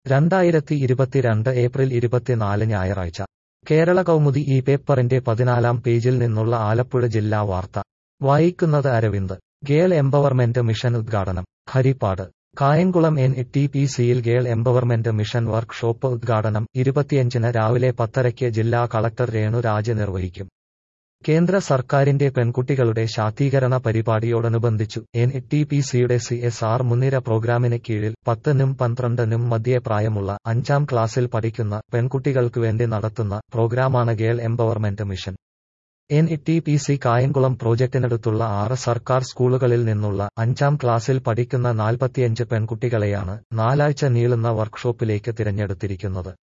രണ്ടായിരത്തി ഇരുപത്തിരണ്ട് ഏപ്രിൽ ഇരുപത്തിനാല് ഞായറാഴ്ച കേരള കൗമുദി ഈ പേപ്പറിന്റെ പതിനാലാം പേജിൽ നിന്നുള്ള ആലപ്പുഴ ജില്ലാ വാർത്ത വായിക്കുന്നത് അരവിന്ദ് ഗേൾ എംപവർമെന്റ് മിഷൻ ഉദ്ഘാടനം Harippad Kayamkulam N T P സിയിൽ ഗേൾ എംപവർമെന്റ് മിഷൻ വർക്ക്ഷോപ്പ് ഉദ്ഘാടനം ഇരുപത്തിയഞ്ചിന് രാവിലെ പത്തരയ്ക്ക് ജില്ലാ കളക്ടർ രേണു രാജ് നിർവഹിക്കും കേന്ദ്ര സർക്കാരിന്റെ പെൺകുട്ടികളുടെ ശാക്തീകരണ പരിപാടിയോടനുബന്ധിച്ചു എൻ ടി പി സിയുടെ സി എസ് ആർ മുൻനിര പ്രോഗ്രാമിന് കീഴിൽ പത്തിനും പന്ത്രണ്ടിനും മധ്യേ പ്രായമുള്ള അഞ്ചാം ക്ലാസ്സിൽ പഠിക്കുന്ന പെൺകുട്ടികൾക്കു വേണ്ടി നടത്തുന്ന പ്രോഗ്രാമാണ് girl empowerment mission N T P C Kayamkulam പ്രോജക്ടിനടുത്തുള്ള ആറ് സർക്കാർ സ്കൂളുകളിൽ നിന്നുള്ള അഞ്ചാം ക്ലാസ്സിൽ പഠിക്കുന്ന നാൽപ്പത്തിയഞ്ച് പെൺകുട്ടികളെയാണ് നാലാഴ്ച നീളുന്ന വർക്ക്ഷോപ്പിലേക്ക് തിരഞ്ഞെടുത്തിരിക്കുന്നത്